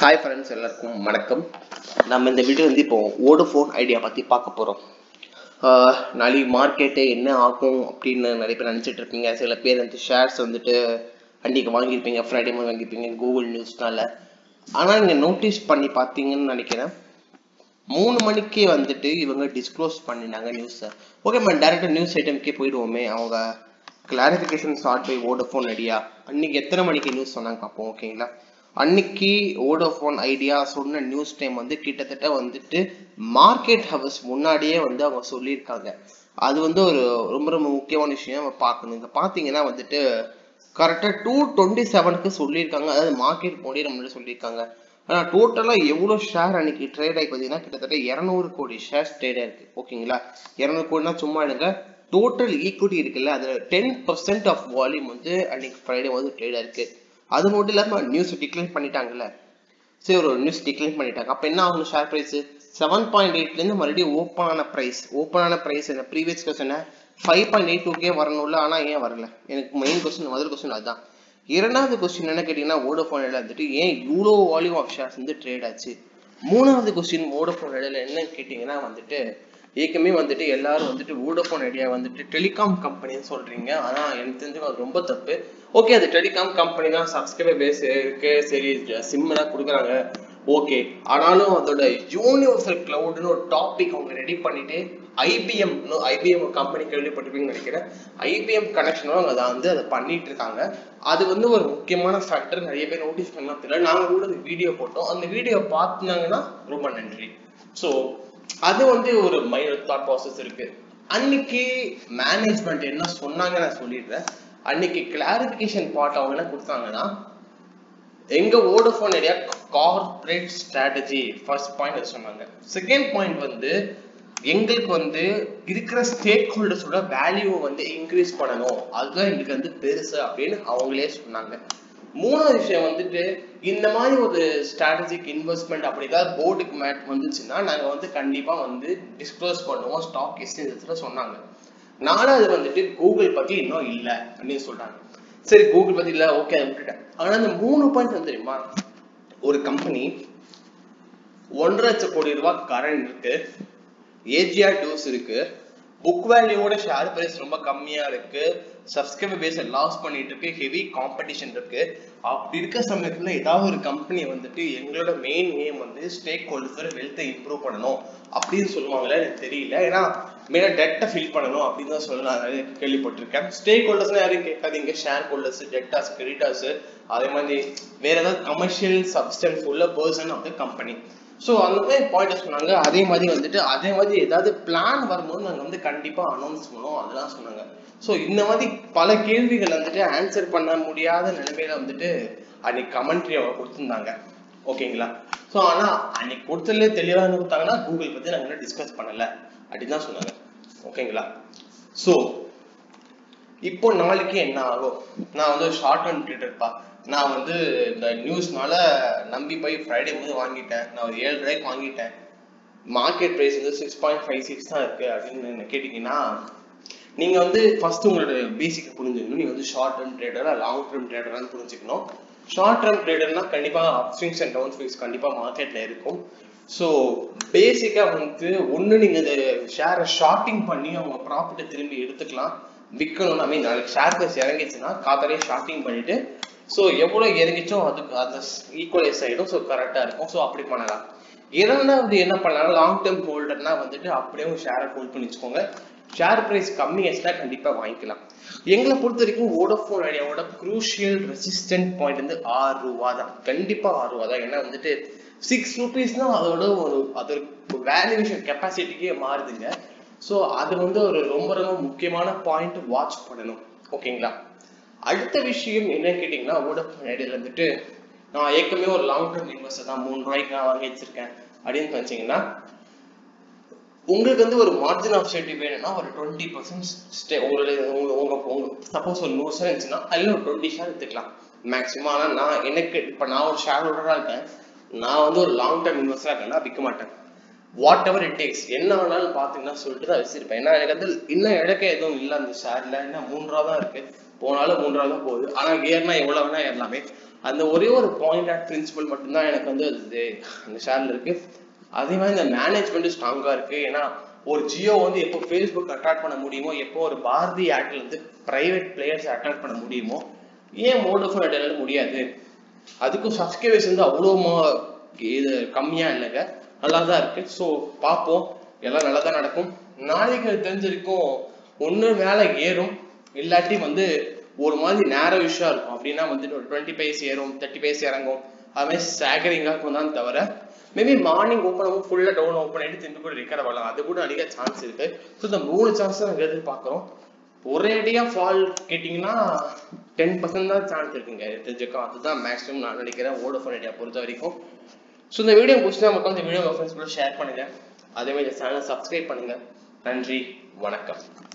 hi friends எல்லாருக்கும் வணக்கம் நம்ம இந்த வீடியோ வந்து இப்போ ஓடோஃபோன் ஐடியா பற்றி பார்க்க போகிறோம் நாளைக்கு மார்க்கெட்டு என்ன ஆகும் அப்படின்னு நிறைய பேர் நினச்சிட்டு இருப்பீங்க சில பேர் வந்து ஷேர்ஸ் வந்துட்டு அன்றைக்கி வாங்கியிருப்பீங்க ஃப்ரைடே மாதிரி வாங்கியிருப்பீங்க கூகுள் நியூஸ்னால ஆனால் நீங்கள் நோட்டீஸ் பண்ணி பார்த்தீங்கன்னு நினைக்கிறேன் மூணு மணிக்கே வந்துட்டு இவங்க டிஸ்க்ளோஸ் பண்ணினாங்க நியூஸை ஓகே நம்ம டேரெக்டாக நியூஸ் ஐட்டம்க்கே போயிடுவோமே அவங்க clarification start by Vodafone Idea அன்னைக்கு எத்தனை மணிக்கு நியூஸ் சொன்னாங்க பார்ப்போம் ஓகேங்களா அன்னைக்கு வோடோஃபோன் ஐடியா சொன்ன நியூஸ் டைம் வந்து கிட்டத்தட்ட வந்துட்டு மார்க்கெட் ஹவர்ஸ் முன்னாடியே வந்து அவங்க சொல்லியிருக்காங்க அது வந்து ஒரு ரொம்ப ரொம்ப முக்கியமான விஷயம் நம்ம பார்க்கணும் இங்கே பார்த்தீங்கன்னா வந்துட்டு கரெக்டாக டூ டுவெண்ட்டி செவனுக்கு சொல்லியிருக்காங்க அதாவது மார்க்கெட் போடி நம்மளே சொல்லியிருக்காங்க ஆனால் டோட்டலாக எவ்வளோ ஷேர் அன்னைக்கு ட்ரேட் ஆகி பார்த்தீங்கன்னா கிட்டத்தட்ட இரநூறு கோடி ஷேர்ஸ் ட்ரேட் ஆயிருக்கு ஓகேங்களா இரநூறு கோடினா சும்மா எடுங்க டோட்டல் ஈக்விட்டி இருக்குல்ல அதில் டென் பர்சன்ட் ஆஃப் வால்யூம் வந்து அன்னைக்கு ஃப்ரைடே வந்து ட்ரேட் ஆயிருக்கு அது மட்டும் இல்லாமல் நியூஸ் டிக்ளைன் பண்ணிட்டாங்கல்ல சரி ஒரு நியூஸ் டிக்ளைன் பண்ணிட்டாங்க அப்போ என்ன ஆகும் ஷேர் ப்ரைஸ் செவன் பாயிண்ட் எயிட்லேருந்து மறுபடியும் ஓப்பன் ஆன ப்ரைஸ் ஓப்பன் ஆன ப்ரைஸ் என்ன previous question five point eight டூக்கே வரணும்ல ஆனால் ஏன் வரல எனக்கு மெயின் கொஸ்டின் முதல் கொஸ்டின் அதுதான் இரண்டாவது கொஸ்டின் என்ன கேட்டிங்கன்னா வோடோஃபோன் இடையில வந்துட்டு ஏன் இவ்வளோ வால்யூம் ஆஃப் ஷேர்ஸ் வந்து ட்ரேட் ஆச்சு மூணாவது கொஸ்டின் வோடோஃபோன் இடையில என்னன்னு கேட்டிங்கன்னா வந்துட்டு ஏற்கனவே வந்துட்டு எல்லாரும் வந்துட்டு வோடோஃபோன் ஐடியா வந்துட்டு டெலிகாம் கம்பெனின்னு சொல்றீங்க ஆனால் எனக்கு தெரிஞ்சு அது ரொம்ப தப்பு ஓகே அது டெலிகாம் கம்பெனி தான் சப்ஸ்கிரைபர் பேஸ் இருக்கு சரி சிம்லாம் கொடுக்குறாங்க ஓகே ஆனாலும் அதோட யூனிவர்சல் கிளவுட்னு ஒரு டாபிக் அவங்க ரெடி பண்ணிட்டு ஐபிஎம் ஐபிஎம் கம்பெனி கேள்விப்பட்டிருப்பீங்கன்னு நினைக்கிறேன் ஐபிஎம் கனெக்ஷனோட அவங்க அதை வந்து அதை பண்ணிட்டு இருக்காங்க அது வந்து ஒரு முக்கியமான ஃபேக்டர் நிறைய பேர் நோட்டீஸ் பண்ணலாம் தெரியல நாங்கள் கூட அந்த வீடியோ போட்டோம் அந்த வீடியோ பார்த்துனாங்கன்னா ரொம்ப நன்றி ஸோ அது வந்து ஒரு மைனர் தாட் ப்ராசஸ் இருக்கு அன்னைக்கு மேனேஜ்மெண்ட் என்ன சொன்னாங்க நான் சொல்லிடுறேன் அன்னைக்கு கிளாரிபிகேஷன் பார்ட் அவங்க என்ன கொடுத்தாங்கன்னா எங்க Vodafone area corporate strategy first point சொன்னாங்க செகண்ட் பாயிண்ட் வந்து எங்களுக்கு வந்து இருக்கிற ஸ்டேக் ஹோல்டர்ஸோட வேல்யூவை வந்து இன்க்ரீஸ் பண்ணணும் அதுதான் எங்களுக்கு வந்து பெருசு அப்படின்னு அவங்களே சொன்னாங்க மூணாவது விஷயம் வந்துட்டு இந்த மாதிரி ஒரு ஸ்ட்ராட்டஜிக் இன்வெஸ்ட்மெண்ட் அப்படி ஏதாவது போர்டுக்கு மேட் வந்துச்சுன்னா நாங்கள் வந்து கண்டிப்பாக வந்து டிஸ்க்ளோஸ் பண்ணுவோம் ஸ்டாக் எக்ஸ்சேஞ்சஸில் சொன்னாங்க நாலாவது வந்துட்டு கூகுள் பற்றி இன்னும் இல்லை அப்படின்னு சொல்றாங்க சரி கூகுள் பற்றி இல்லை ஓகே அதை விட்டுட்டேன் ஆனால் அந்த மூணு பாயிண்ட் வந்து தெரியுமா ஒரு கம்பெனி ஒன்றரை லட்சம் கோடி ரூபாய் கரண்ட் இருக்கு ஏஜிஆர் டூஸ் இருக்கு புக் வேல்யூவோட ஷேர் பிரைஸ் ரொம்ப கம்மியா இருக்கு சப்ஸ்கிரைபர் பேஸை லாஸ் பண்ணிட்டு இருக்கு ஹெவி காம்படிஷன் இருக்கு அப்படி இருக்க சமயத்துல ஏதாவது ஒரு கம்பெனி வந்துட்டு எங்களோட மெயின் எய்ம் வந்து ஸ்டேக் ஹோல்டர்ஸோட வெல்த்தை இம்ப்ரூவ் பண்ணணும் அப்படின்னு சொல்லுவாங்களே எனக்கு தெரியல ஏன்னா மெயினாக டெட்டை ஃபில் பண்ணணும் அப்படின்னு தான் சொல்ல நான் நிறைய கேள்விப்பட்டிருக்கேன் ஸ்டேக் ஹோல்டர்ஸ்னா யாரும் கேட்காதீங்க ஷேர் ஹோல்டர்ஸ் டெட்டாஸ் கிரெடிட்டாஸ் அதே மாதிரி வேற ஏதாவது கமர்ஷியல் சப்ஸ்டன்ஸ் உள்ள person of the company so அந்த மாதிரி பாயிண்ட் சொன்னாங்க அதே மாதிரி வந்துட்டு அதே மாதிரி ஏதாவது பிளான் வரும்போது நாங்கள் வந்து கண்டிப்பாக அனௌன்ஸ் பண்ணுவோம் அதெல்லாம் சொன்னாங்க ஸோ இந்த மாதிரி பல கேள்விகள் வந்துட்டு ஆன்சர் பண்ண முடியாத நிலைமையில வந்துட்டு அன்னைக்கு கமெண்ட்ரி அவங்க கொடுத்துருந்தாங்க ஓகேங்களா ஸோ ஆனால் அன்னைக்கு கொடுத்ததுல தெளிவாக என்ன கொடுத்தாங்கன்னா கூகுள் பற்றி நாங்கள் டிஸ்கஸ் பண்ணலை அப்படின்னு தான் சொன்னாங்க ஓகேங்களா ஸோ இப்போ நாளைக்கு என்ன ஆகும் நான் வந்து ஷார்ட் டர்ம் ட்ரேடர்ப்பா நான் வந்து இந்த நியூஸ்னால நம்பி போய் ஃப்ரைடே போது வாங்கிட்டேன் நான் ஒரு ஏழு ரூபாய்க்கு வாங்கிட்டேன் மார்க்கெட் ப்ரைஸ் வந்து சிக்ஸ் பாயிண்ட் ஃபைவ் சிக்ஸ் தான் இருக்கு அப்படின்னு கேட்டிங்கன்னா நீங்கள் வந்து ஃபர்ஸ்ட் உங்களோட பேசிக்கை புரிஞ்சுக்கணும் நீங்கள் வந்து ஷார்ட் டர்ம் ட்ரேடரா லாங் டர்ம் ட்ரேடரான்னு புரிஞ்சுக்கணும் ஷார்ட் டர்ம் ட்ரேடர்னா கண்டிப்பாக up swings and down swings கண்டிப்பாக மார்க்கெட்டில் இருக்கும் ஸோ பேசிக்காக வந்து ஒன்று நீங்கள் இந்த ஷேரை ஷார்ட்டிங் பண்ணி அவங்க ப்ராஃபிட்டை திரும்பி எடுத்துக்கலாம் விற்கணும்னு ஐ மீன் நாளைக்கு ஷேர் ப்ரைஸ் இறங்கிச்சுன்னா காத்தாலே ஷார்ட்டிங் பண்ணிட்டு ஸோ எவ்வளோ இறங்கிச்சோ அதுக்கு அது ஈக்குவலைஸ் ஆகிடும் ஸோ கரெக்டாக இருக்கும் ஸோ அப்படி பண்ணலாம் இரண்டாவது என்ன பண்ணலாம் லாங் டேர்ம் ஹோல்டர்னா வந்துட்டு அப்படியே உங்கள் ஷேரை ஹோல்ட் பண்ணி வச்சுக்கோங்க ஷேர் ப்ரைஸ் கம்மி ஆச்சுன்னா கண்டிப்பாக வாங்கிக்கலாம் எங்களை பொறுத்த வரைக்கும் வோடோஃபோன் ஐடியாவோட குரூஷியல் ரெசிஸ்டன்ட் பாயிண்ட் வந்து ஆறு ரூபா தான் கண்டிப்பாக ஆறு ரூபா தான் ஏன்னா வந்துட்டு சிக்ஸ் ருபீஸ்னா அதோட ஒரு அது ஒரு வேல்யூவேஷன் கெப்பாசிட்டிக்கே மாறுதுங்க ஸோ அது வந்து ஒரு ரொம்ப ரொம்ப முக்கியமான பாயிண்ட் வாட்ச் பண்ணணும் ஓகேங்களா அடுத்த விஷயம் என்ன கேட்டிங்கன்னா வோடஃபோன் ஐடியில் வந்துட்டு நான் ஏற்கனவே ஒரு லாங் டர்ம் இன்வெஸ்டர் தான் மூணு ரூபாய்க்கு நான் வாங்கி வச்சிருக்கேன் அப்படின்னு நினச்சிங்கன்னா உங்களுக்கு வந்து ஒரு மார்ஜின் ஆஃப் சேஃப்டி வேணும்னா ஒரு டுவெண்ட்டி பர்சன்ட் ஸ்டே உங்களுடைய உங்க உங்க உங்க சப்போஸ் ஒரு நூறு ஷேர் இருந்துச்சுன்னா அதில் ஒரு டுவெண்ட்டி ஷேர் எடுத்துக்கலாம் மேக்ஸிமம் ஆனால் நான் எனக்கு இப்போ நான் ஒரு ஷேர் ஹோல்டராக இருக்கேன் நான் வந்து ஒரு லாங் டர்ம் இன்வெஸ்டராக இருக்கேன்னா விற்க மாட்டேன் வாட் எவர் இட் டேக்ஸ் என்ன வேணாலும் பார்த்தீங்கன்னா சொல்லிட்டு தான் வச்சிருப்பேன் ஏன்னா எனக்கு வந்து இன்னும் இழக்க எதுவும் இல்லை அந்த ஷேர்ல என்ன மூணு ரூபா தான் இருக்கு போனாலும் மூன்றாவது தான் போகுது ஆனா ஏறினா எவ்வளவு வேணா ஏறலாமே அந்த ஒரே ஒரு பாயிண்ட் ஆட் பிரின்சிபல் மட்டும்தான் எனக்கு வந்து அது அந்த ஷேர்ல இருக்கு அதே மாதிரி இந்த மேனேஜ்மெண்ட் ஸ்ட்ராங்கா இருக்கு ஏன்னா ஒரு ஜியோ வந்து எப்போ ஃபேஸ்புக் அட்ராக்ட் பண்ண முடியுமோ எப்போ ஒரு பாரதி ஆக்ட்ல இருந்து பிரைவேட் பிளேயர்ஸ் அட்ராக்ட் பண்ண முடியுமோ ஏன் மோடோஃபோன் இடையில முடியாது அதுக்கும் சப்ஸ்கிரைபர்ஸ் வந்து அவ்வளோ மா- இது கம்மியா இல்லைங்க நல்லா தான் இருக்கு ஸோ பார்ப்போம் எல்லாம் நல்லா தான் நடக்கும் நாளைக்கு அது தெரிஞ்சிருக்கும் ஒன்று மேலே ஏறும் இல்லாட்டி வந்து ஒரு மாதிரி நேரோ விஷயம் இருக்கும் அப்படின்னா வந்துட்டு ஒரு டுவெண்ட்டி பைஸ் ஏறும் தேர்ட்டி பைஸ் இறங்கும் அது மாதிரி ஸ்டாகரிங்காக இருக்கும் தான் தவிர மேபி மார்னிங் ஓப்பன் ஆகும் ஃபுல்லாக டவுன் ஓப்பன் ஆகிட்டு திரும்பி கூட ரிக்கவர் பண்ணலாம் அது கூட அதிக சான்ஸ் இருக்கு ஸோ இந்த மூணு சான்ஸ் தான் நாங்கள் எதிர்பார்க்குறோம் ஒரேடியா ஃபால் கேட்டிங்கன்னா டென் பர்சன்ட் தான் சான்ஸ் இருக்குங்க தெரிஞ்சுக்கோ அதுதான் மேக்ஸிமம் நான் நினைக்கிறேன் வோடோஃபோன் ஐடியா பொறுத்த வரைக்கும் ஸோ இந்த வீடியோ பிடிச்சா மக்கள் இந்த வீடியோ ஃப்ரெண்ட்ஸ் கூட ஷேர் பண்ணுங்க அதே மாதிரி சேனல் சப்ஸ்கிரைப் பண்ணுங்க நன்றி வணக்கம்